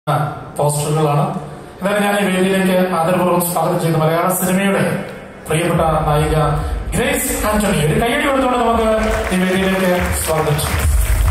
പോസ്റ്ററുകളാണ് എന്തായാലും ഞാൻ ഈ വേദിയിലേക്ക് ആദരപൂർവ്വം സ്വാഗതം ചെയ്യുന്നു മലയാള സിനിമയുടെ പ്രിയപ്പെട്ട നായിക ഗ്രേസ് ആന്റണി ഒരു കൈയടി കൊടുത്തുകൊണ്ട് നമുക്ക് ഈ വേദിയിലേക്ക് സ്വാഗതം ചെയ്യാം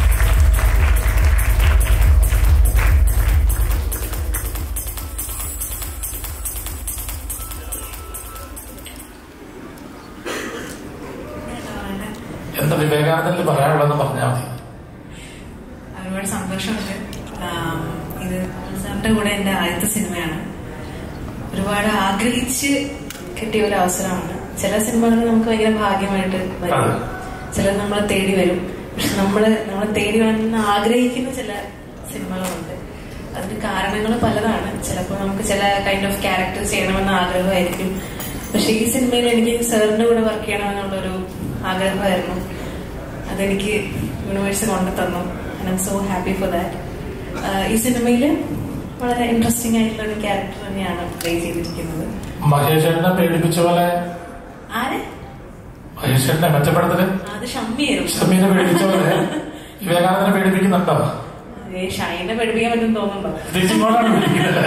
എന്താ വിവേകാനന്ദനിൽ പറയാനുള്ളതെന്ന് പറഞ്ഞാൽ മതി ഒരുപാട് സന്തോഷമുണ്ട് ആം, ഇത് സാറിന്റെ കൂടെ എന്റെ ആദ്യത്തെ സിനിമയാണ് ഒരുപാട് ആഗ്രഹിച്ച് കിട്ടിയ ഒരു അവസരമാണ് ചില സിനിമകൾ നമുക്ക് ഭയങ്കര ഭാഗ്യമായിട്ട് വരും അതെ. ചിലത് നമ്മളെ തേടി വരും പക്ഷെ നമ്മള് നമ്മളെ തേടി വേണമെന്ന് ആഗ്രഹിക്കുന്ന ചില സിനിമകളുണ്ട് അതിന് കാരണങ്ങൾ പലതാണ് ചിലപ്പോൾ നമുക്ക് ചില കൈൻഡ് ഓഫ് ക്യാരക്ടേഴ്സ് ചെയ്യണമെന്ന് ആഗ്രഹമായിരിക്കും പക്ഷെ ഈ സിനിമയിൽ എനിക്ക് സാറിന്റെ കൂടെ വർക്ക് ചെയ്യണമെന്നുള്ളൊരു ആഗ്രഹമായിരുന്നു അതെനിക്ക് യൂണിവേഴ്സ് കൊണ്ടു തന്നു I am so happy for that ഈ സിനിമയിൽ വളരെ ഇൻട്രസ്റ്റിംഗ് ആയിട്ടുള്ള ഒരു ക്യാരക്ടർ തന്നെയാണ് പ്ലേ ചെയ്തിരിക്കുന്നത് മഹേഷേട്ടനെ പേടിപ്പിച്ച പോലെ ആര് മഹേഷേട്ടനെ മെച്ചപ്പെടുത്തല് അത് ഷമ്മിയായിരുന്നു ഷമീനെ പേടിപ്പിച്ച പോലെ വിവേകാനന്ദനെ പേടിപ്പിക്കുന്നുണ്ടോ ഏ ഷൈനെ പഠിപ്പിക്കാൻ പറ്റും തോന്നുന്നുണ്ടോ തിരിച്ചിങ്ങോട്ടാണ് പേടിപ്പിക്കുന്നത്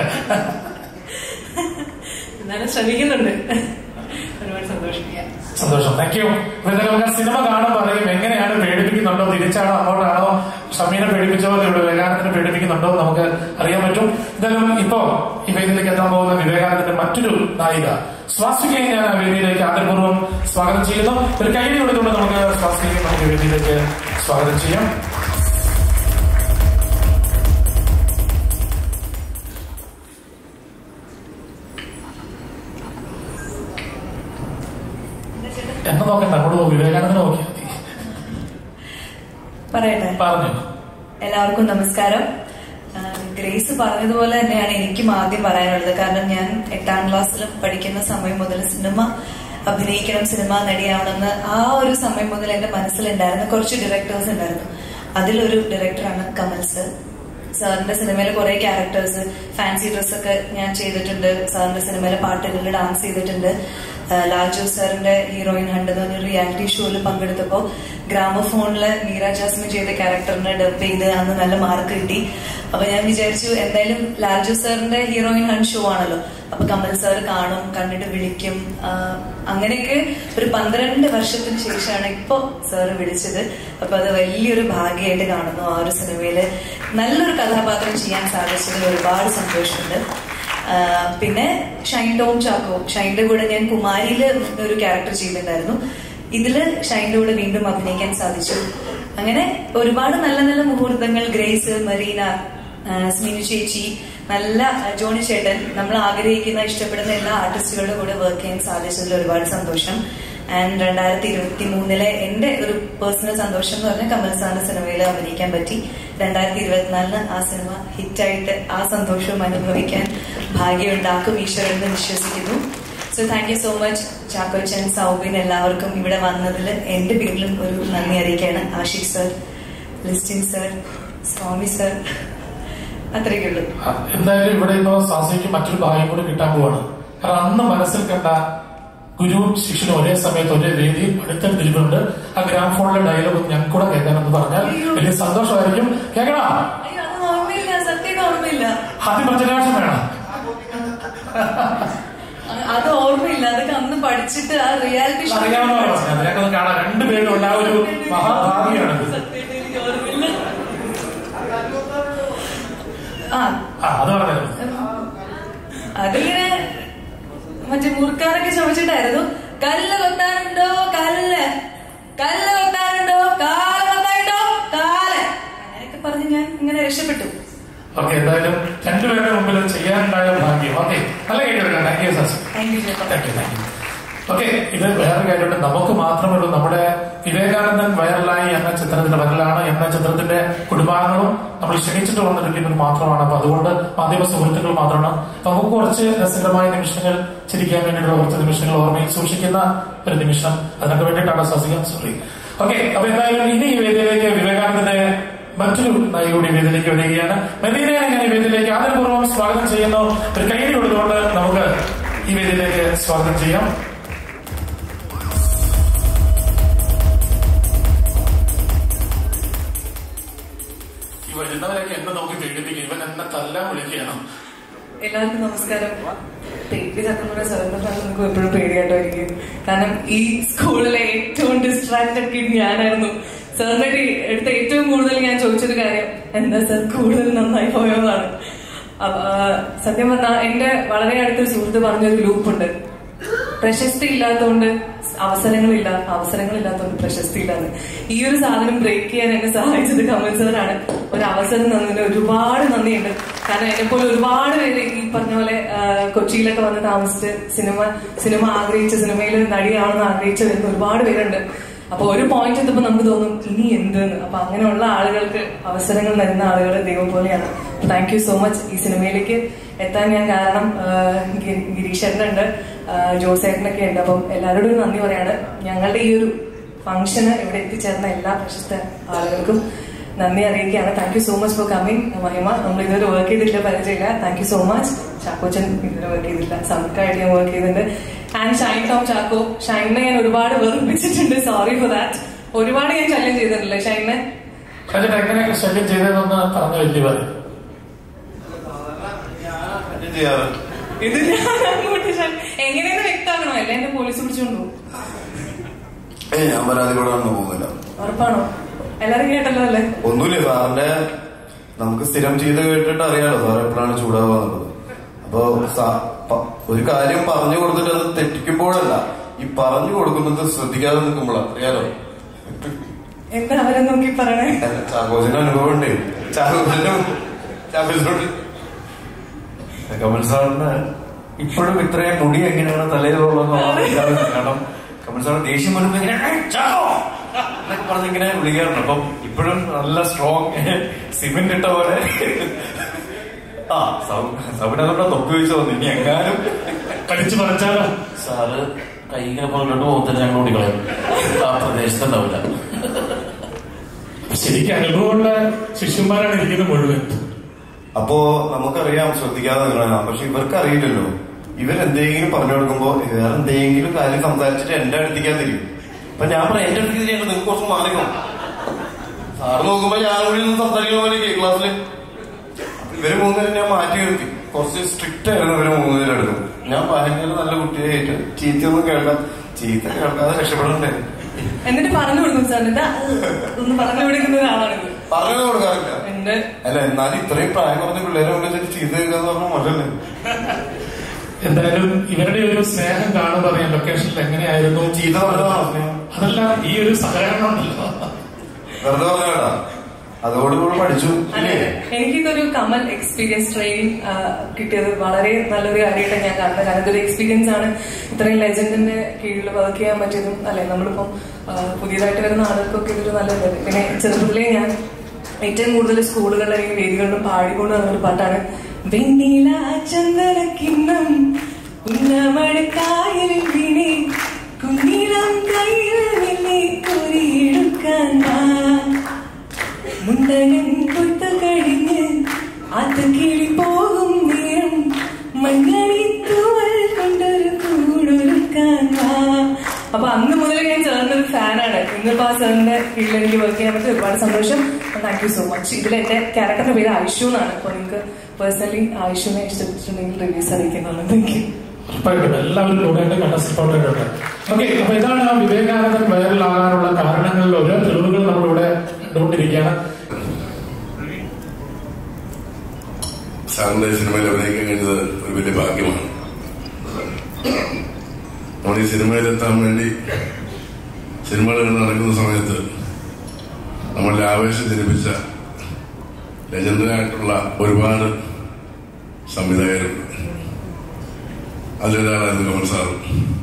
എന്നാലും ശ്രമിക്കുന്നുണ്ട് ഒരുപാട് സന്തോഷിക്കാം സന്തോഷം താങ്ക് യു നമുക്ക് സിനിമ കാണുമ്പോൾ അറിയും എങ്ങനെയാണ് പേടിപ്പിക്കുന്നുണ്ടോ തിരിച്ചാണോ അങ്ങോട്ടാണോ ഷമീനെ പേടിപ്പിച്ച പോലെ ഇവിടെ വിവേകാനന്ദനെ പേടിപ്പിക്കുന്നുണ്ടോ എന്ന് നമുക്ക് അറിയാൻ പറ്റും എന്തായാലും ഇപ്പോ ഈ വേദിയിലേക്ക് എത്താൻ പോകുന്ന വിവേകാനന്ദന്റെ മറ്റൊരു നായിക സ്വാസികയെ ഞാൻ ആ വേദിയിലേക്ക് ആദരപൂർവ്വം സ്വാഗതം ചെയ്യുന്നു ഒരു കൈയ്യടി കൊടുത്തുകൊണ്ട് നമുക്ക് സ്വാസികയെ നമുക്ക് വേദിയിലേക്ക് സ്വാഗതം ചെയ്യാം എന്നെ നോക്കണ്ട അങ്ങോട്ട് പോ, വിവേകാനന്ദനെ നോക്കിയാൽ മതി പറയട്ടെ പറഞ്ഞു എല്ലാവർക്കും നമസ്കാരം ആ, ഗ്രേസ് പറഞ്ഞതുപോലെ തന്നെയാണ് എനിക്കും ആദ്യം പറയാനുള്ളത് കാരണം ഞാൻ എട്ടാം ക്ലാസ്സിൽ പഠിക്കുന്ന സമയം മുതൽ സിനിമ അഭിനയിക്കണം സിനിമ നടിയാവണമെന്ന് ആ ഒരു സമയം മുതൽ എന്റെ മനസ്സിലുണ്ടായിരുന്ന കുറച്ച് ഡയറക്ടേഴ്സ് ഉണ്ടായിരുന്നു അതിലൊരു ഡയറക്ടറാണ് കമൽ സർ സാറിന്റെ സിനിമയിലെ കുറെ ക്യാരക്ടേഴ്സ് ഫാൻസി ഡ്രസ്സൊക്കെ ഞാൻ ചെയ്തിട്ടുണ്ട് സാറിന്റെ സിനിമയിലെ പാട്ടുകളിൽ ഡാൻസ് ചെയ്തിട്ടുണ്ട് ആ, ലാൽജു സാറിന്റെ ഹീറോയിൻ ഹണ്ട് എന്ന് പറഞ്ഞൊരു റിയാലിറ്റി ഷോയിൽ പങ്കെടുത്തപ്പോ ഗ്രാമഫോണില് മീര ജാസ്മിൻ ചെയ്ത ക്യാരക്ടറിനെ ഡബ് ചെയ്ത് അന്ന് നല്ല മാർക്ക് കിട്ടി അപ്പൊ ഞാൻ വിചാരിച്ചു എന്തായാലും ലാൽജു സാറിന്റെ ഹീറോയിൻ ഹണ്ട് ഷോ ആണല്ലോ അപ്പൊ കമൽ സാർ കാണും കണ്ടിട്ട് വിളിക്കും ആ, അങ്ങനെയൊക്കെ ഒരു പന്ത്രണ്ട് വർഷത്തിന് ശേഷമാണ് ഇപ്പൊ സാറ് വിളിച്ചത് അപ്പൊ അത് വലിയൊരു ഭാഗ്യമായിട്ട് കാണുന്നു ആ ഒരു സിനിമയില് നല്ലൊരു കഥാപാത്രം ചെയ്യാൻ സാധിച്ചതിൽ ഒരുപാട് സന്തോഷമുണ്ട് ആ, പിന്നെ ഷൈൻ ടോം ചാക്കോ ഷൈൻ്റെ കൂടെ ഞാൻ കുമാരിയില് ഒരു ക്യാരക്ടർ ചെയ്തിട്ടുണ്ടായിരുന്നു ഇതില് ഷൈൻ്റെ കൂടെ വീണ്ടും അഭിനയിക്കാൻ സാധിച്ചു അങ്ങനെ ഒരുപാട് നല്ല നല്ല മുഹൂർത്തങ്ങൾ ഗ്രേസ് മറീന ആ, സ്മിനു ചേച്ചി നല്ല ആ, ജോണി ചേട്ടൻ നമ്മൾ ആഗ്രഹിക്കുന്ന ഇഷ്ടപ്പെടുന്ന എല്ലാ ആർട്ടിസ്റ്റുകളുടെ കൂടെ വർക്ക് ചെയ്യാൻ സാധിച്ചതിൽ ഒരുപാട് സന്തോഷം ആൻഡ് രണ്ടായിരത്തി ഇരുപത്തി മൂന്നിലെ എന്റെ ഒരു പേഴ്സണൽ സന്തോഷം എന്ന് പറഞ്ഞാൽ കമൽ സാറിന്റെ സിനിമയിൽ അഭിനയിക്കാൻ പറ്റി രണ്ടായിരത്തി ഇരുപത്തിനാലിന് ആ സിനിമ ഹിറ്റായിട്ട് ആ സന്തോഷവും അനുഭവിക്കാൻ ഭാഗ്യമുണ്ടാക്കും ഈശ്വരൻ എന്ന് വിശ്വസിക്കുന്നു so thank you so much Chakochan Soubin എല്ലാവർക്കും ഇവിടെ വന്നതിൽ എന്റെ പേരിലും ഒരു നന്ദി അറിയിക്കുകയാണ് Ashiq sir Listin sir Swami sir അത്രയൊക്കെ ഉള്ളൂ ആ, എന്തായാലും ഇവിടെ ഇപ്പോ സാസിക്ക് മറ്റൊരു ഭാഗ്യം കൂടി കിട്ടാൻ പോവാണ് കാരണം അന്ന് മനസ്സിൽ കണ്ട ഗുരുവും ശിഷ്യനും ഒരേ സമയത്ത് ഒരേ വേദിയിൽ അടുത്തടുത്തിരിപ്പുണ്ട് ആ ഗ്രാമഫോണിലെ ഡയലോഗ് ഞങ്ങൾക്ക് കൂടെ കേൾക്കാനെന്ന് പറഞ്ഞാൽ വലിയ സന്തോഷമായിരിക്കും കേൾക്കണോ അയ്യോ അത് ഓർമ്മയില്ല സത്യം ഓർമ്മയില്ല ആദ്യം പ്രചരാക്ഷം വേണം അത് അത് ഓർമ്മയില്ല അതൊക്കെ അന്ന് പഠിച്ചിട്ട് ആ റിയാലിറ്റി ഷോ അറിയാവുന്നവർ പറഞ്ഞത് ഞങ്ങൾക്ക് കാണാം രണ്ടുപേരും ഉള്ള ആ ഒരു മഹാഭാവിയാണ് സത്യമായിട്ട് എനിക്ക് ഓർമ്മയില്ല ആ ആ അത് പറഞ്ഞത് അതിങ്ങനെ മറ്റേ മുറുക്കാനൊക്കെ ശ്രമിച്ചിട്ടായിരുന്നു കല്ല് കൊത്താനുണ്ടോ കല്ല് കല്ല് കൊത്താനുണ്ടോ കാല് കൊത്താനുണ്ടോ കാല് അങ്ങനെയൊക്കെ പറഞ്ഞ് ഞാൻ ഇങ്ങനെ രക്ഷപ്പെട്ടു ഓക്കെ എന്തായാലും രണ്ടുപേരുടെ മുമ്പിൽ ചെയ്യാനുണ്ടായ ഭാഗ്യം ഓക്കെ നല്ല കേട്ടോ താങ്ക് യു സാസ് താങ്ക് യു ചേട്ടാ thank you thank you okay ഇത് വേറെ കാര്യമുണ്ട് നമുക്ക് മാത്രമേ ഉള്ളൂ നമ്മുടെ വിവേകാനന്ദൻ വൈറലായി എന്ന ചിത്രത്തിന്റെ വൈറലാണ് എന്ന ചിത്രത്തിന്റെ കുടുംബാംഗങ്ങളും നമ്മൾ ക്ഷണിച്ചിട്ട് വന്നിരിക്കുന്നത് മാത്രമാണ് അപ്പൊ അതുകൊണ്ട് മാധ്യമ സുഹൃത്തുക്കൾ മാത്രമാണ് അപ്പൊ നമുക്ക് കുറച്ച് രസകരമായ നിമിഷങ്ങൾ ചിരിക്കാൻ വേണ്ടിയിട്ടുള്ള കുറച്ച് നിമിഷങ്ങൾ ഓർമ്മയിൽ സൂക്ഷിക്കുന്ന ഒരു നിമിഷം അതിനൊക്കെ വേണ്ടിയിട്ടാണ് ശ്വസിക്കാൻ സോറി ഓക്കെ അപ്പൊ എന്തായാലും ഇനി ഈ വേദിയിലേക്ക് വിവേകാനന്ദന്റെ മറ്റൊരു നായികയുടെ വേദിയിലേക്ക് വരികയാണ് മെദീനയെ ഞാൻ ഈ വേദിയിലേക്ക് ആദരപൂർവ്വം സ്വാഗതം ചെയ്യുന്നു ഒരു കൈയ്യടി കൊടുത്തുകൊണ്ട് നമുക്ക് ഈ വേദിയിലേക്ക് സ്വാഗതം ചെയ്യാം ഈ വരുന്നവരൊക്കെ എന്നെ നോക്കി പീഡിപ്പിക്കും ഇവൻ എന്നെ തല്ലാൻ വിളിക്കുകയാണ് എല്ലാവർക്കും നമസ്കാരം പേടി സത്യം പറഞ്ഞ സ്വതന്ത്ര നമുക്ക് എപ്പോഴും പേടിയായിട്ടായിരിക്കും കാരണം ഈ സ്കൂളിലെ ഏറ്റവും ഡിസ്ട്രാക്റ്റഡ് കിഡ് ഞാനായിരുന്നു സാറിന്റെ എടുത്ത ഏറ്റവും കൂടുതൽ ഞാൻ ചോദിച്ചൊരു കാര്യം എന്താ സാർ കൂടുതൽ നന്നായി പോയോന്നാണ് അപ്പൊ, ആ, സത്യം പറഞ്ഞാൽ എന്റെ വളരെ അടുത്തൊരു സുഹൃത്ത് പറഞ്ഞൊരു ലൂപ്പുണ്ട് പ്രശസ്തി ഇല്ലാത്തതുകൊണ്ട് അവസരങ്ങളില്ല അവസരങ്ങളില്ലാത്തതുകൊണ്ട് പ്രശസ്തി ഇല്ലാന്ന് ഈ ഒരു സാധനം ബ്രേക്ക് ചെയ്യാൻ എന്നെ സഹായിച്ചത് കമൽ സാറാണ് ഒരു അവസരം തന്നതിന് ഒരുപാട് നന്ദിയുണ്ട് കാരണം എന്നെ പോലെ ഒരുപാട് പേര് ഈ പറഞ്ഞ പോലെ ആ, കൊച്ചിയിലൊക്കെ വന്ന് താമസിച്ച് സിനിമ സിനിമ ആഗ്രഹിച്ച സിനിമയിൽ നടിയാണെന്ന് ആഗ്രഹിച്ച് വരുന്ന ഒരുപാട് പേരുണ്ട് അപ്പൊ ഒരു പോയിന്റ് എത്തുമ്പോ നമുക്ക് തോന്നും ഇനി എന്തെന്ന് അപ്പൊ അങ്ങനെയുള്ള ആളുകൾക്ക് അവസരങ്ങൾ നൽകുന്ന ആളുകൾ ദൈവം പോലെയാണ് താങ്ക് യു സോ മച്ച് ഈ സിനിമയിലേക്ക് എത്താൻ ഞാൻ കാരണം ഗിരീഷേട്ടനുണ്ട് ജോസേട്ടനൊക്കെ ഉണ്ട് അപ്പം എല്ലാവരോടും നന്ദി പറയാണ് ഞങ്ങളുടെ ഈ ഒരു ഫംഗ്ഷന് ഇവിടെ എത്തിച്ചേർന്ന എല്ലാ പ്രശസ്ത ആളുകൾക്കും നന്ദി അറിയിക്കുകയാണ് thank you so much for coming Mahima നമ്മൾ ഇതുവരെ വർക്ക് ചെയ്തിട്ടില്ല പരിചയമില്ല thank you so much Chakochan ഇതുവരെ വർക്ക് ചെയ്തിട്ടില്ല സൗക്കായിട്ട് ഞാൻ വർക്ക് ചെയ്തിട്ടുണ്ട് ആൻഡ് ഷൈൻ ടോം ചാക്കോ ഷൈനെ ഞാൻ ഒരുപാട് വെറുപ്പിച്ചിട്ടുണ്ട് സോറി ഫോർ ദാറ്റ് ഒരുപാട് ഞാൻ ശല്യം ചെയ്തിട്ടില്ലേ ഷൈനെ എന്നിട്ട് എങ്ങനെയൊക്കെ ശല്യം ചെയ്തതെന്ന് പറഞ്ഞു വലിയ പറയും ചെയ്യാറ് ഇത് ഞാൻ അങ്ങോട്ട് ശല്യം- എങ്ങനെയെന്ന് വ്യക്തമാക്കണോ അല്ല എന്നെ പോലീസ് പിടിച്ചോണ്ടു ഏയ് ഞാൻ പരാതി കൂടാനൊന്നും പോകുന്നില്ല ഉറപ്പാണോ എല്ലാരും കേട്ടല്ലോ അല്ലേ ഒന്നുമില്ല സാറിന്റെ നമുക്ക് സ്ഥിരം ചെയ്ത് കേട്ടിട്ട് അറിയാലോ സാർ എപ്പോഴാണ് ചൂടാവുക അപ്പൊ സാ- പ- ഒരു കാര്യം പറഞ്ഞു കൊടുത്തിട്ട് അത് തെറ്റിക്കുമ്പോഴല്ല ഈ പറഞ്ഞു കൊടുക്കുന്നത് ശ്രദ്ധിക്കാതെ നിൽക്കുമ്പോഴാണ് അറിയാലോ എന്താ അവരെ നോക്കി പറയണേ ചാക്കോച്ചിന്റെ അനുഭവം ഉണ്ട് ചാക്കോച്ചിന്റെ ചാക്കോച്ചിനോട് കമൽ സാറിന് ഇപ്പോഴും ഇത്രയും മുടി എങ്ങനെയാണ് തലയിലുള്ളതെന്ന് അറിയാവുന്ന കാരണം കമൽ സാറിന് ദേഷ്യം വരുമ്പോ ഇങ്ങനെ "ഏയ് ചാക്കോ!" എന്നൊക്കെ പറഞ്ഞ് ഇങ്ങനെ വിളിക്കാറുണ്ട് അപ്പം ഇപ്പോഴും നല്ല സ്ട്രോങ് സിമെന്റ് ഇട്ട പോലെ ആ സബിനവിടെ തൊപ്പി വെച്ച് വന്നു ഇനി എങ്ങാനും കടിച്ചു പറിച്ചാലോ സാറ് കൈ ഇങ്ങനെ പറഞ്ഞിട്ട് പോകുന്നില്ല ഞങ്ങൾ ഓടിക്കളയും ആ പ്രദേശത്തുണ്ടാവില്ല ശരിക്കും അനുഭവമുള്ള ശിഷ്യന്മാരാണ് ഇരിക്കുന്നത് മുഴുവൻ അപ്പോ നമുക്കറിയാം ശ്രദ്ധിക്കാതെ നിങ്ങളാണ് പക്ഷെ ഇവർക്ക് അറിയില്ലല്ലോ ഇവരെന്തെങ്കിലും പറഞ്ഞു കൊടുക്കുമ്പോ വേറെ എന്തെങ്കിലും കാര്യം സംസാരിച്ചിട്ട് എന്റെ അടുത്തേക്കാൻ തിരിയും അപ്പൊ ഞാൻ പറയാം എന്റെ അടുത്തേക്ക് തിരിയണ്ട നിങ്ങൾക്ക് കുറച്ച് മാറിക്കണം സാറ് നോക്കുമ്പോ ഞാൻ കൂടി നിന്ന് സംസാരിക്കുന്ന പോലെ ക്ലാസ്സില് അപ്പൊ ഇവര് മൂന്നുപേരും ഞാൻ മാറ്റി നിർത്തി കുറച്ച് സ്ട്രിക്റ്റ് ആയിരുന്നു ഇവര് മൂന്നുപേരെടുക്കും ഞാൻ ഭയങ്കര നല്ല കുട്ടിയായിട്ട് ചീത്തയൊന്നും കേൾക്കാം ചീത്ത കേൾക്കാതെ രക്ഷപ്പെടണ്ടേ എന്നിട്ട് പറഞ്ഞു കൊടുക്കും സാർ ഇതാ ഒന്ന് പറഞ്ഞു കൊടുക്കുന്ന ഒരാളാണിത് പറഞ്ഞു കൊടുക്കാറില്ല എന്റെ അല്ല എന്നാലും ഇത്രയും പ്രായം കുറഞ്ഞ പിള്ളേരെ മുന്നിൽ ചീത്ത കേൾക്കാന്ന് പറഞ്ഞാൽ മോശമല്ലേ എന്തായാലും ഇവരുടെ ഒരു സ്നേഹം കാണുമ്പോൾ അറിയാം ലൊക്കേഷനിൽ എങ്ങനെയായിരുന്നു ചീത്ത പറഞ്ഞതാണോ സ്നേഹം? അതല്ല ഈ ഒരു സഹകരണം ഉണ്ടല്ലോ വെറുതെ പറഞ്ഞാ അതോടുകൂടി പഠിച്ചു അതെ ഇല്ലേ എനിക്കിതൊരു കമൽ എക്സ്പീരിയൻസ് ട്രെയിനിങ് കിട്ടിയത് വളരെ നല്ലൊരു കാര്യമായിട്ട് ഞാൻ കാണുന്നത് കാരണം ഇതൊരു എക്സ്പീരിയൻസ് ആണ് ഇത്രയും ലെജൻഡിന്റെ കീഴിൽ വർക്ക് ചെയ്യാൻ പറ്റിയതും അല്ലെ നമ്മളിപ്പം ആ, പുതിയതായിട്ട് വരുന്ന ആളുകൾക്കൊക്കെ ഇതൊരു നല്ലത് പിന്നെ ചെറുപ്പത്തിലേ ഞാൻ ഏറ്റവും കൂടുതൽ സ്കൂളുകളിൽ അല്ലെങ്കിൽ വേദികളിലും പാടിക്കൊണ്ട് വന്നൊരു പാട്ടാണ് വെണ്ണില ചന്ദന കിണ്ണം ഉന്നമഴക്കായലിൽ വീണേ കുഞ്ഞിളം കയ്യിൽ വെള്ളി കുരിയെടുക്കാൻ വാ മുണ്ടകൻ കൊത്ത കഴിഞ്ഞ് അത് കിളി പോകും നേരം മഞ്ഞളി തൂവൽ കൊണ്ടൊരു കൂടൊരുക്കാൻ വാ അപ്പൊ അന്ന് മുതൽ ഞാൻ സാറിന്റെ ഫാനാണ് ഇന്നിപ്പോ ആ സാറിന്റെ കീഴിൽ എനിക്ക് വർക്ക് ചെയ്യാൻ പറ്റി ഒരുപാട് സന്തോഷം താങ്ക് യു സോ മച്ച് ഇതിൽ എന്റെ ക്യാരക്ടറിന്റെ പേര് ആയിഷു എന്നാണ് അപ്പൊ നിങ്ങൾക്ക് പേഴ്സണലി ആയിഷുവിനെ ഇഷ്ടപ്പെട്ടിട്ടുണ്ടെങ്കിൽ റിവ്യൂസ് അറിയിക്കുന്നതാണ് താങ്ക് യു ഉറപ്പായിട്ടും എല്ലാവരും കൂടെ കണ്ടസ്പോട്ടുണ്ട് ഓക്കെ അപ്പൊ ഇതാണ് ആ വിവേകാനന്ദൻ വൈറലാകാനുള്ള കാരണങ്ങളിൽ ഓരോ തെളിവുകൾ നമ്മളിവിടെ കണ്ടുകൊണ്ടിരിക്കുകയാണ് സാറിന്റെ സിനിമയിൽ അഭിനയിക്കാൻ കഴിഞ്ഞത് ഒരു വലിയ ഭാഗ്യമാണ് നമ്മൾ ഈ സിനിമയിലെത്താൻ വേണ്ടി സിനിമകൾ നടക്കുന്ന സമയത്ത് നമ്മളുടെ ആവേശം ജനിപ്പിച്ച ലെജൻഡറായിട്ടുള്ള ഒരുപാട് സംവിധായകരുണ്ട് അതിലൊരാളായിരുന്നു കമൽ സാറ്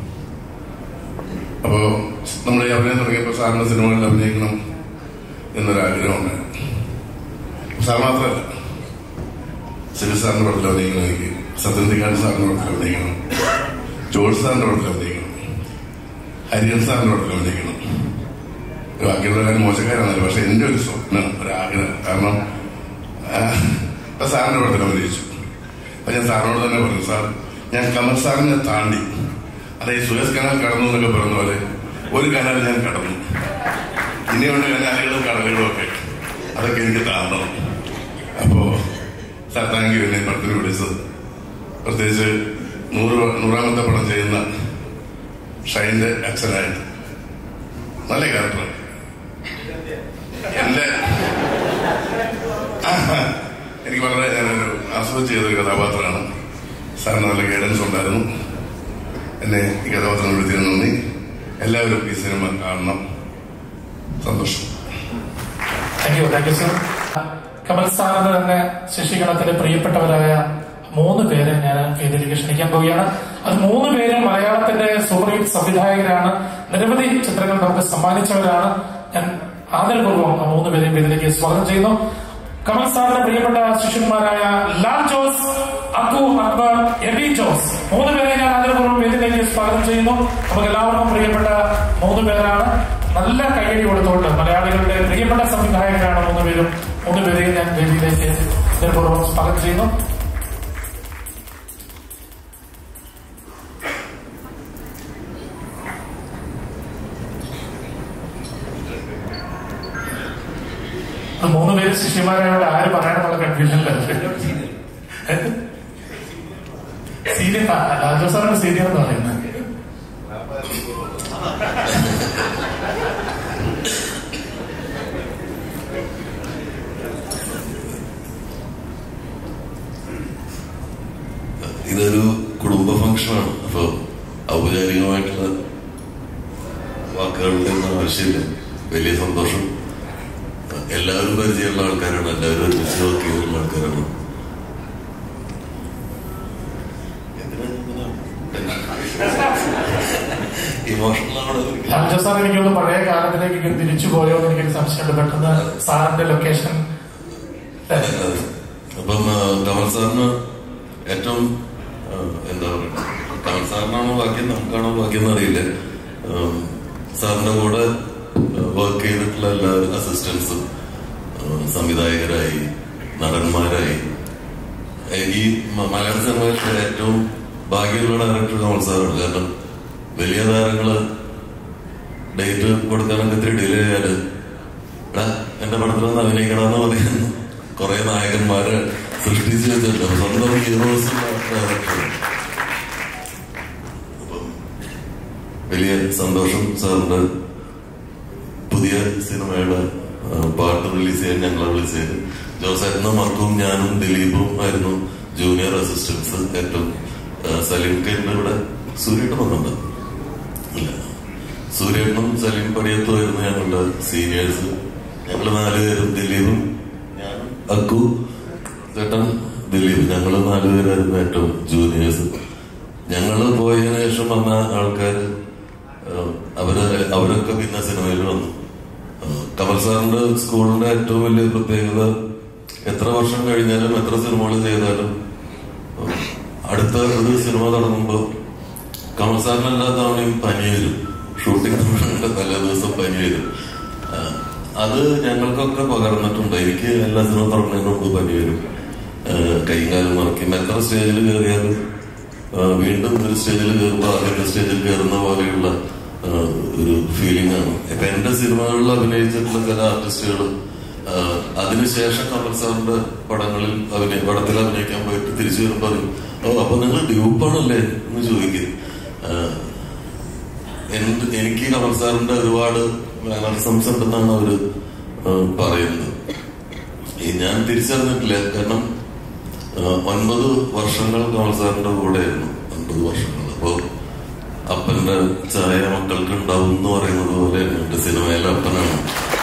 അപ്പോ നമ്മൾ ഈ അഭിനയം തുടങ്ങിയപ്പോൾ സാറിന്റെ സിനിമകളിൽ അഭിനയിക്കണം എന്നൊരാഗ്രഹമുണ്ടായിരുന്നു സാർ മാത്രമല്ല സിവിൽ സാറിന്റെ പടത്തിൽ അഭിനയിക്കണം എനിക്ക് സത്യന്തിക്കാട് സാറിന്റെ പടത്തിൽ അഭിനയിക്കണം ജോർജ് സാറിന്റെ പടത്തിൽ അഭിനയിക്കണം ഹരിയൻ സാറിന്റെ പടത്തിൽ അഭിനയിക്കണം ബാക്കിയുള്ളവരും മോശക്കാരാണല്ലോ പക്ഷെ എന്റെ ഒരു സ്വപ്നം ഒരു ആഗ്രഹം കാരണം ആ, ഇപ്പൊ സാറിന്റെ പടത്തിൽ അഭിനയിച്ചു അപ്പൊ ഞാൻ സാറിനോട് തന്നെ പറഞ്ഞു സാർ ഞാൻ കമൽ സാറിനെ താണ്ടി അതായത് സുയസ് കനാൽ കടന്നു എന്നൊക്കെ പറഞ്ഞ പോലെ ഒരു കനാൽ ഞാൻ കടന്നു ഇനിയുള്ള കനാലുകളും കടലുകളും ഒക്കെ അതൊക്കെ എനിക്ക് താണ്ടണം അപ്പോ സാർ താങ്ക് യു എന്നെ പടത്തിന് വിളിച്ചത് പ്രത്യേകിച്ച് നൂറ് നൂറാമത്തെ പടം ചെയ്യുന്ന ഷൈന്റെ അച്ഛനായിട്ട് നല്ല ക്യാരക്ടർ എന്റെ എനിക്ക് വളരെ ഞാനൊരു ആസ്വദിച്ച് ചെയ്തൊരു കഥാപാത്രമാണ് സാറിന് നല്ല ഗൈഡൻസ് ഉണ്ടായിരുന്നു എന്നെ ഈ കഥാപാത്രം വിളിച്ചതിന് നന്ദി എല്ലാവരും ഈ സിനിമ കാണണം സന്തോഷം thank you thank you sir Kamal സാറിന് തന്നെ ശശികണത്തിലെ പ്രിയപ്പെട്ടവരായ മൂന്ന് പേരെ ഞാൻ വേദിയിലേക്ക് ക്ഷണിക്കാൻ പോവുകയാണ് അത് മൂന്ന് പേരും മലയാളത്തിന്റെ സൂപ്പർ ഹിറ്റ് സംവിധായകരാണ് നിരവധി ചിത്രങ്ങൾ നമുക്ക് സമ്മാനിച്ചവരാണ് ഞാൻ ആദരപൂർവ്വം ആ മൂന്ന് പേരെയും വേദിയിലേക്ക് സ്വാഗതം ചെയ്യുന്നു കമൽ സാറിന്റെ പ്രിയപ്പെട്ട ശിഷ്യന്മാരായ ലാൽ ജോസ് അക്കു അക്ബർ എബി ജോസ് മൂന്ന് പേരെ ഞാൻ ആദരപൂർവ്വം വേദിയിലേക്ക് സ്വാഗതം ചെയ്യുന്നു നമുക്ക് എല്ലാവർക്കും പ്രിയപ്പെട്ട മൂന്ന് പേരാണ് നല്ല കൈയടി കൊടുത്തുകൊണ്ട് മലയാളികളുടെ പ്രിയപ്പെട്ട സംവിധായകരാണ് മൂന്ന് പേരും മൂന്ന് പേരെയും ഞാൻ വേദിയിലേക്ക് ആദരപൂർവ്വം സ്വാഗതം ചെയ്യുന്നു അത് മൂന്ന് പേര് ശിഷ്യന്മാരായോട് ആര് പറയാനുള്ള കൺഫ്യൂഷനില്ല സീനിയർ ലാൽജോ സാറാണ് സീനിയർ എന്ന് പറയുന്നത് ഇതൊരു കുടുംബ ഫംഗ്ഷനാണ് അപ്പൊ ഔപചാരികമായിട്ടുള്ള വാക്കുകളുടെ ഒന്നും ആവശ്യമില്ല വലിയ സന്തോഷം എല്ലാവരും പരിചയമുള്ള ആൾക്കാരാണ് എല്ലാവരും ഒരുമിച്ച് വർക്ക് ചെയ്തിട്ടുള്ള ആൾക്കാരാണ് ഇമോഷണൽ ആണ് ലാൽജോ സാർ എനിക്കൊന്ന് പഴയ കാലത്തിലേക്ക് ഇങ്ങനെ തിരിച്ചു പോയോ എന്ന് എനിക്കൊരു സംശയമുണ്ട് പെട്ടെന്ന് സാറിന്റെ ലൊക്കേഷൻ അപ്പം ആ, കമൽ സാറിന് ഏറ്റവും ആ, എന്താ പറയുക കമൽ സാറിനാണോ ബാക്കി നമുക്കാണോ ബാക്കിയെന്ന് അറിയില്ല ആ, സാറിന്റെ കൂടെ വർക്ക് ചെയ്തിട്ടുള്ള എല്ലാ അസിസ്റ്റൻസും സംവിധായകരായി നടന്മാരായി ഏ, ഈ മ- മലയാള സിനിമയിലെ ഏറ്റവും ഭാഗ്യമുള്ള ഡയറക്ടർ കമൽ സാറാണ് കാരണം വലിയ താരങ്ങള് ഡേറ്റ് കൊടുക്കാനൊക്കെ ഇത്തിരി ഡിലേ ചെയ്യാല് എടാ എന്റെ പടത്തിലൊന്ന് അഭിനയിക്കണമെന്ന് പറയുന്നു കുറെ നായകന്മാരെ സൃഷ്ടിച്ചു വെച്ചിട്ടുണ്ട് സ്വന്തം ഹീറോസും ഡയറക്ടറും അപ്പം വലിയ സന്തോഷം സാറിന്റെ പുതിയ സിനിമയുടെ ആ, പാട്ട് റിലീസ് ചെയ്യാൻ ഞങ്ങളെ വിളിച്ചത് ജോസേട്ടനും മർക്കും ഞാനും ദിലീപും ആയിരുന്നു ജൂനിയർ അസിസ്റ്റൻസ് ഏറ്റവും ആ, സലീം കെന്റെ ഇവിടെ സൂര്യേട്ടൻ വന്നുണ്ട് ഇല്ല സൂര്യേട്ടനും സലീം പടിയത്തുമായിരുന്നു ഞങ്ങളുടെ സീനിയേഴ്സ് ഞങ്ങൾ നാലുപേരും ദിലീപും ഞാനും അക്കു ചേട്ടൻ ദിലീപ് ഞങ്ങൾ നാലുപേരായിരുന്നു ഏറ്റവും ജൂനിയേഴ്സ് ഞങ്ങൾ പോയതിനു ശേഷം വന്ന ആൾക്കാർ അവര് അവരൊക്കെ പിന്നെ സിനിമയിൽ വന്നു ആ, കമൽ സാറിന്റെ സ്കൂളിന്റെ ഏറ്റവും വലിയ പ്രത്യേകത എത്ര വർഷം കഴിഞ്ഞാലും എത്ര സിനിമകൾ ചെയ്താലും ആ, അടുത്ത ഒരു സിനിമ തുടങ്ങുമ്പോൾ കമൽ സാറിന് എല്ലാ തവണയും പനി വരും ഷൂട്ടിംഗ് തുടങ്ങുന്ന തലേ ദിവസം പനി വരും ആ, അത് ഞങ്ങൾക്കൊക്കെ പകർന്നിട്ടുണ്ട് എനിക്ക് എല്ലാ സിനിമ തുടങ്ങുന്നതിന് മുമ്പ് പനി വരും ആ, കൈയും കാലും മറക്കും എത്ര സ്റ്റേജിൽ കയറിയാലും ആ, വീണ്ടും ഒരു സ്റ്റേജിൽ കയറുമ്പോൾ ആദ്യത്തെ സ്റ്റേജിൽ കയറുന്ന പോലെയുള്ള ആ, ഒരു ഫീലിംഗ് ആണ് ഇപ്പൊ എന്റെ സിനിമകളിൽ അഭിനയിച്ചിട്ടുള്ള ചില ആർട്ടിസ്റ്റുകൾ അതിനുശേഷം കമൽ സാറിന്റെ പടങ്ങളിൽ അഭിനയ പടത്തിൽ അഭിനയിക്കാൻ പോയിട്ട് തിരിച്ചു വരുമ്പോൾ പറയും ഓ അപ്പൊ നിങ്ങൾ ഡ്യൂപ്പാണല്ലേ എന്ന് ചോദിക്കും ആ, എന്ത് എനിക്ക് കമൽ സാറിന്റെ ഒരുപാട് മാനറിസംസ് ഉണ്ടെന്നാണ് അവര് ആ, പറയുന്നത് ഈ ഞാൻ തിരിച്ചറിഞ്ഞിട്ടില്ല കാരണം ആ, ഒൻപത് വർഷങ്ങൾ കമൽ സാറിന്റെ കൂടെയായിരുന്നു ഒൻപത് വർഷങ്ങൾ അപ്പോ അപ്പന്റെ ചായ മക്കൾക്ക് ഉണ്ടാവും എന്ന് പറയുന്നത് പോലെ എന്റെ സിനിമയിലെ അപ്പനാണ്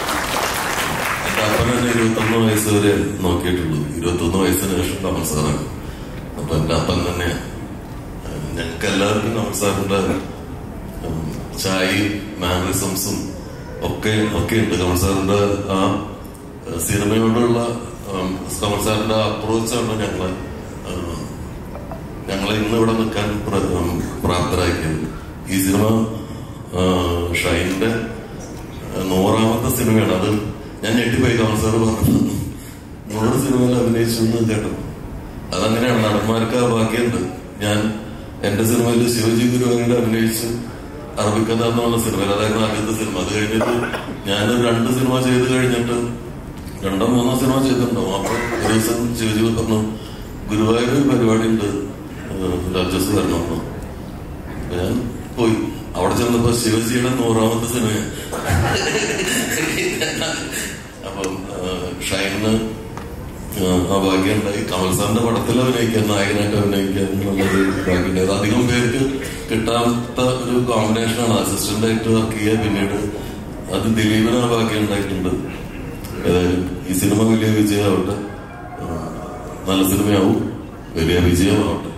എന്റെ അപ്പൻ എന്നെ ഇരുപത്തൊന്ന് വയസ്സ് വരെ നോക്കിയിട്ടുള്ളൂ ഇരുപത്തൊന്ന് വയസ്സിന് ശേഷം കമൽ സാറാണ് അപ്പൊ എന്റെ അപ്പൻ തന്നെയാണ് ഞങ്ങൾക്ക് എല്ലാവർക്കും കമൽ സാറിന്റെ ഉം, ചായയും മാനറിസംസും ഒക്കെ ഒക്കെ ഉണ്ട് കമൽ സാറിന്റെ ആ ഏഹ്, സിനിമയോടുള്ള ഉം, കമൽ സാറിന്റെ അപ്രോച്ചാണ് ഞങ്ങളെ ഉം, ഞങ്ങളെ ഇന്ന് ഇവിടെ നിൽക്കാൻ പ്ര- ഉം, പ്രാപ്തരാക്കിയത് ഈ സിനിമ ആ, ഷൈന്റെ ആ, നൂറാമത്തെ സിനിമയാണ് അത് ഞാൻ ഞെട്ടിപ്പോയി കമൽ സാറ് പറഞ്ഞു നൂറ് സിനിമയിൽ അഭിനയിച്ചു എന്ന് കേട്ടു അതങ്ങനെയാണ് നടന്മാർക്ക് ആ ഭാഗ്യമുണ്ട് ഞാൻ എന്റെ സിനിമയിൽ ശിവജി ഗുരുവായൂർ അഭിനയിച്ച് അറബിക്കഥ എന്നുള്ള സിനിമയിൽ അതായിരുന്നു ആദ്യത്തെ സിനിമ അത് കഴിഞ്ഞിട്ട് ഞാൻ രണ്ട് സിനിമ ചെയ്ത് കഴിഞ്ഞിട്ട് രണ്ടോ മൂന്നോ സിനിമ ചെയ്തിട്ടുണ്ടാവും അപ്പൊ ഒരു ദിവസം ശിവജി പറഞ്ഞു ഗുരുവായൂർ ഒരു പരിപാടി ഉണ്ട് രാജസ് വരണമെന്ന് അപ്പൊ ഞാൻ പോയി അവിടെ ചെന്നപ്പോ ശിവജിയുടെ നൂറാമത്തെ സിനിമ അപ്പം ഷൈനിന് ആ ഭാഗ്യം ഉണ്ടായി കമൽ സാറിന്റെ പടത്തിൽ അഭിനയിക്കാൻ നായകനായിട്ട് അഭിനയിക്കാൻ എന്നുള്ളത് ഭാഗ്യമുണ്ടായി അത് അധികം പേർക്ക് കിട്ടാത്ത ഒരു കോമ്പിനേഷനാണ് അസിസ്റ്റന്റ് ആയിട്ട് വർക്ക് ചെയ്യുക പിന്നീട് അത് ദിലീപിന് ആ ഭാഗ്യം ഉണ്ടായിട്ടുണ്ട് ഏതായാലും ഈ സിനിമ വലിയ വിജയമാവട്ടെ ആ, നല്ല സിനിമയാവും വലിയ വിജയമാവട്ടെ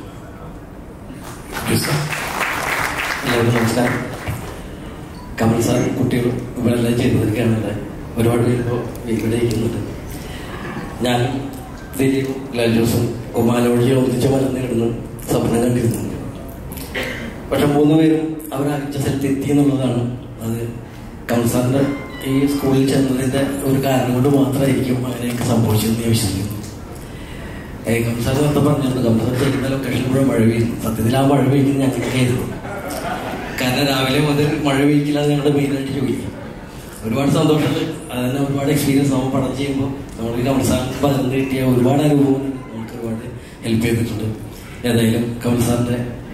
എല്ലാവർക്കും നമസ്കാരം കമൽ സാർ കുട്ടികൾ ഇവരെല്ലാം ചെയ്തിരിക്കുകയാണല്ലേ ഒരുപാട് പേര് ഇപ്പോൾ ഇവിടെ ഇരിക്കുന്നുണ്ട് ഞാൻ ദിലീപ് ലാൽ ജോസും കുമാരവഴി ഒന്നിച്ച് മലർന്ന് കിടന്ന് സ്വപ്നം കണ്ടിരുന്നുണ്ട് പക്ഷെ മൂന്ന് പേരും അവരാഗ്രഹിച്ച സ്ഥലത്ത് എത്തി എന്നുള്ളതാണ് അത് കമൽ സാറിന്റെ ഈ സ്കൂളിൽ ചെന്നതിന്റെ ഒരു കാരണം കൊണ്ട് മാത്രമായിരിക്കും അങ്ങനെയൊക്കെ സംഭവിച്ചതെന്ന് ഞാൻ വിശ്വസിക്കുന്നു ഏ, കമൽ സാർ നേരത്തെ പറഞ്ഞിട്ടുണ്ട് കമൽ സാർ ചെയ്യുന്ന ലൊക്കേഷൻ മുഴുവൻ മഴ പെയ്യുന്നു സത്യത്തിൽ ആ മഴ പെയ്യുന്നത് ഞങ്ങൾക്കായിരുന്നു കാരണം രാവിലെ മുതൽ മഴ പെയ്യില്ല ഞങ്ങളുടെ മെയിനായിട്ട് ജോലി ഒരുപാട് സന്തോഷമുണ്ട് അത് തന്നെ ഒരുപാട് എക്സ്പീരിയൻസ് നമ്മൾ പഠനം ചെയ്യുമ്പോൾ നമ്മൾ കമൽ സാർ പകർന്നു കിട്ടിയ ഒരുപാട് അനുഭവങ്ങൾ നമുക്ക് ഒരുപാട് ഹെൽപ്പ് ചെയ്തിട്ടുണ്ട് ഏതായാലും കമൽ സാറിന്റെ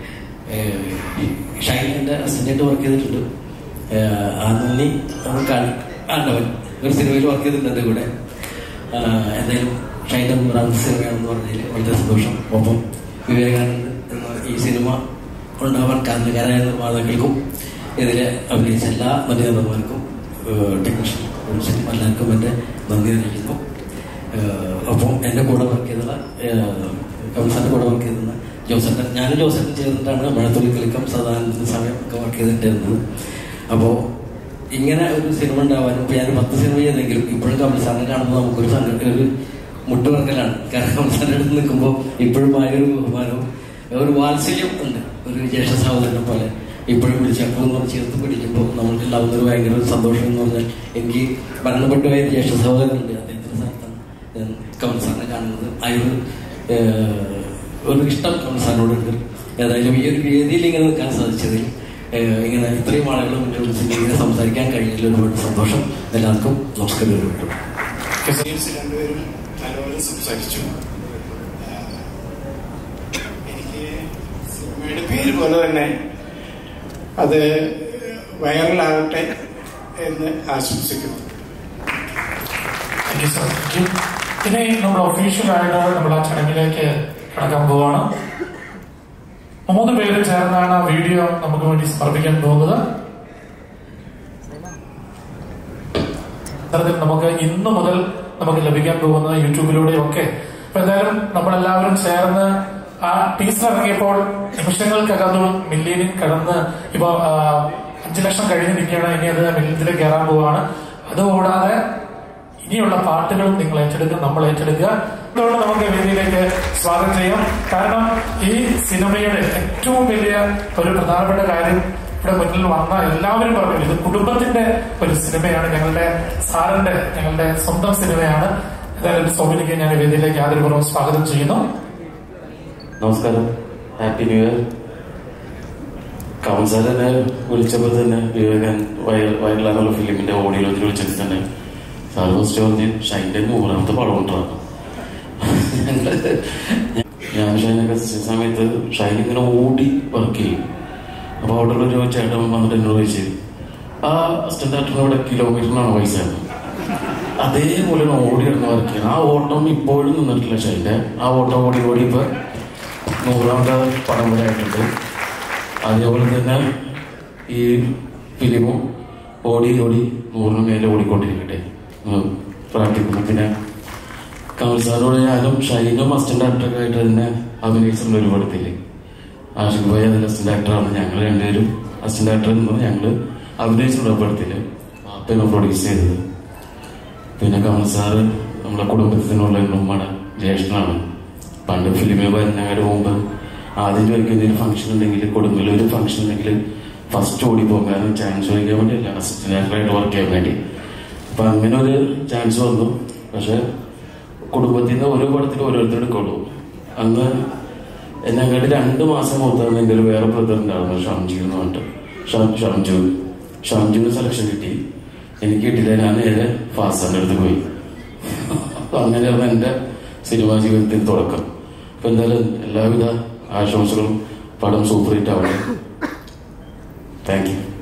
ഷൈനിന്റെ അസിസ്റ്റന്റായിട്ട് വർക്ക് ചെയ്തിട്ടുണ്ട് ഏഹ് ആ നന്ദി നമ്മൾ കാണി ആണ്ടവൻ ഒരു സിനിമയിൽ വർക്ക് ചെയ്തിട്ടുണ്ട് എൻ്റെ കൂടെ ആഹ് എന്തായാലും ഷൈൻ്റെ മൂന്നാമത്തെ സിനിമയാണെന്ന് പറഞ്ഞതിൽ വളരെ സന്തോഷം ഒപ്പം വിവേകാനന്ദ് എന്ന ഈ സിനിമ ഉണ്ടാവാൻ കാരണക്കാരായ നിർമ്മാതാക്കൾക്കും ഇതിലെ അഭിനയിച്ച എല്ലാ മലയാളന്മാർക്കും ടെക്നീഷ്യൻ പ്രൊഡ്യൂസറും എല്ലാവർക്കും എൻ്റെ നന്ദി അറിയിക്കുന്നു ഏഹ് ഒപ്പം എൻ്റെ കൂടെ വർക്ക് ചെയ്തുള്ള കംസാന്റെ കൂടെ വർക്ക് ചെയ്തിരുന്ന ജോസേട്ടൻ ഞാനും ജോസേട്ടൻ ചേർന്നിട്ടാണ് മഴത്തുള്ളി കളിക്കം സാധാരണ സമയം ഒക്കെ വർക്ക് ചെയ്തിട്ടുണ്ടായിരുന്നത് അപ്പോൾ ഇങ്ങനെ ഒരു സിനിമ ഉണ്ടാവാനും ഇപ്പൊ ഞാൻ പത്ത് സിനിമ ചെയ്തെങ്കിലും ഇപ്പോഴും കമൽ സാറിനെ കാണുമ്പോൾ നമുക്കൊരു സങ്കടം ഒരു മുട്ടുവർക്കലാണ് കാരണം കമൽ സാറിന്റെ അടുത്ത് നിൽക്കുമ്പോൾ ഇപ്പോഴും ആ ഒരു ബഹുമാനവും ഒരു വാത്സല്യം ഉണ്ട് ഒരു ജ്യേഷ്ഠ സഹോദരനെ പോലെ ഇപ്പോഴും വിളിച്ചപ്പോൾ എന്ന് ചേർത്ത് പിടിക്കുമ്പോൾ നമുക്ക് ഉണ്ടാകുന്ന ഒരു ഭയങ്കര ഒരു സന്തോഷം എന്ന് പറഞ്ഞാൽ എനിക്ക് മരണപ്പെട്ടു പോയ ഒരു ജ്യേഷ്ഠ സഹോദരനുണ്ട് അദ്ദേഹത്തിന്റെ സ്ഥലത്താണ് ഞാൻ കമൽ സാറിനെ കാണുന്നത് ആ ഒരു ഏഹ്, ഒരു ഇഷ്ടം കമൽ സാറിനോടുണ്ട് ഏതായാലും ഈ ഒരു വേദിയിൽ ഇങ്ങനെ നിൽക്കാൻ സാധിച്ചതിൽ ഏഹ്, ഇങ്ങനെ ഇത്രയും ആളുകൾ മുന്നിൽ വിളിച്ച് ഇങ്ങനെ സംസാരിക്കാൻ കഴിഞ്ഞതിൽ ഒരുപാട് സന്തോഷം എല്ലാവർക്കും നമസ്കാരം ഒരുപാട് ജെയിംസ് രണ്ടുപേരും നല്ലപോലെ സംസാരിച്ചു ആഹ് എനിക്ക് സിനിമയുടെ പേര് പോലെ തന്നെ അത് വൈറലാവട്ടെ എന്ന് ആശംസിക്കുന്നു Thank you, sir. Thank you. ഇനി നമ്മൾ ഒഫീഷ്യലായിട്ട് നമ്മൾ ആ ചടങ്ങിലേക്ക് കടക്കാൻ പോവാണ് മൂന്ന് പേര് ചേർന്നാണ് ആ വീഡിയോ നമുക്ക് വേണ്ടി സമർപ്പിക്കാൻ പോകുന്നത് അത്തരത്തിൽ നമുക്ക് ഇന്നു മുതൽ നമുക്ക് ലഭിക്കാൻ പോകുന്നത് യൂട്യൂബിലൂടെയും ഒക്കെ അപ്പൊ എന്തായാലും നമ്മളെല്ലാവരും ചേർന്ന് ആ ടീസർ ഇറങ്ങിയപ്പോൾ നിമിഷങ്ങൾക്കകം മില്യനിൽ കടന്ന് ഇപ്പൊ ആ, അഞ്ചു ലക്ഷം കഴിഞ്ഞ് നിൽക്കുകയാണ് ഇനി അത് മില്യത്തിലേക്ക് കയറാൻ പോവുകയാണ് അതുകൂടാതെ ഇനിയുള്ള പാട്ടുകളും നിങ്ങൾ ഏറ്റെടുക്കുക നമ്മൾ ഏറ്റെടുക്കുക അതുകൊണ്ട് നമുക്ക് വേദിയിലേക്ക് സ്വാഗതം ചെയ്യാം കാരണം ഈ സിനിമയുടെ ഏറ്റവും വലിയ ഒരു പ്രധാനപ്പെട്ട കാര്യം ഇവിടെ മുന്നിൽ വന്ന എല്ലാവരും പറഞ്ഞു ഇത് കുടുംബത്തിന്റെ ഒരു സിനിമയാണ് ഞങ്ങളുടെ സാറിന്റെ ഞങ്ങളുടെ സ്വന്തം സിനിമയാണ് ഏതായാലും സൗമിനിക്ക് ഞാൻ വേദിയിലേക്ക് ആദരപൂർവ്വം സ്വാഗതം ചെയ്യുന്നു നമസ്കാരം happy new year Kamal sir എന്നെ വിളിച്ചപ്പോൾ തന്നെ വിവേകൻ വയർ വയറിലാന്നുള്ള ഫിലിമിന്റെ ഓഡിയോ ലോഞ്ചിൽ വിളിച്ചപ്പോൾ തന്നെ സാർ ഫസ്റ്റ് പറഞ്ഞു ഷൈൻ്റെ നൂറാമത്തെ പടം ഉണ്ടാകും ഞാൻ ഷൈനൊക്കെ സമയത്ത് ഷൈൻ ഇങ്ങനെ ഓടി വർക്ക് ചെയ്യും അപ്പൊ അവിടെ ഒരു ചേട്ടൻ വന്നിട്ട് എന്നോട് ചോദിച്ചു ആ അസിസ്റ്റന്റ് ഡയറക്ടറിന് ഇവിടെ കിലോമീറ്ററിനാണ് പൈസ അതേപോലെ ഓടി കിടന്ന് വർക്ക് ചെയ്യണം ആ ഓട്ടം ഇപ്പോഴും നിന്നിട്ടില്ല ഷൈൻ്റെ ആ ഓട്ടം ഓടി ഓടി ഇപ്പൊ നൂറാമത്തെ പടം വരെ ആയിട്ടുണ്ട് അതേപോലെ തന്നെ ഈ ഫിലിമും ഓടി ഓടി നൂറിന് മേലെ ഓടിക്കൊണ്ടിരിക്കട്ടെ എന്ന് പ്രാർത്ഥിക്കുന്നു പിന്നെ കമൽ സാറോട് ഞാനും ഷൈനും അസിസ്റ്റന്റ് ഡയറക്ടറൊക്കെ ആയിട്ട് തന്നെ അഭിനയിച്ചിട്ടുണ്ട് ഒരു പടത്തില് ആഷിഖ് ഭായി അതിൽ അസിസ്റ്റന്റ് ഡയറക്ടറാണ് ഞങ്ങൾ രണ്ടുപേരും അസിസ്റ്റന്റ് ഡയറക്ടർ എന്ന് ഞങ്ങൾ അഭിനയിച്ചിട്ടുണ്ട് ആ പടത്തില് അപ്പനെ പ്രൊഡ്യൂസ് ചെയ്തത് പിന്നെ കമൽ സാറ് നമ്മുടെ കുടുംബത്തിനുള്ള ഉമ്മയുടെ ജ്യേഷ്ഠനാണ് പണ്ട് ഫിലിമിൽ വരുന്നതിന് മുമ്പ് ആദ്യം ചോദിക്കുന്ന എന്തെങ്കിലും ഫംഗ്ഷൻ ഉണ്ടെങ്കിൽ കൊടുങ്ങല്ലൂർ ഒരു ഫംഗ്ഷൻ ഉണ്ടെങ്കിൽ ഫസ്റ്റ് ഓടി പോകും കാരണം ചാൻസ് ചോദിക്കാൻ വേണ്ടിയല്ല അസിസ്റ്റന്റ് ഡയറക്ടറായിട്ട് വർക്ക് ചെയ്യാൻ വേണ്ടി അപ്പൊ അങ്ങനെ ഒരു ചാൻസ് വന്നു പക്ഷെ കുടുംബത്തിൽ നിന്ന് ഓരോ പടത്തിൽ ഓരോരുത്തർ എടുക്കുള്ളൂ അന്ന് എന്നെ അങ്ങോട്ട് രണ്ട് മാസം മൂത്താണ് എൻ്റെ ഒരു വേറെ ബ്രദർ ഉണ്ടായിരുന്നു ഷാംജി എന്ന് പറഞ്ഞിട്ട് ഷാം ഷാംജു ഷാംജുവിന് സെലക്ഷൻ കിട്ടി എനിക്ക് കിട്ടില്ല ഞാൻ നേരെ ഫാസാന്റെ അടുത്ത് പോയി അപ്പൊ അങ്ങനെയായിരുന്നു എൻ്റെ സിനിമാ ജീവിതത്തിൽ തുടക്കം അപ്പൊ എന്തായാലും എല്ലാവിധ ആശംസകളും പടം സൂപ്പർ ഹിറ്റ് ആവട്ടെ താങ്ക് യു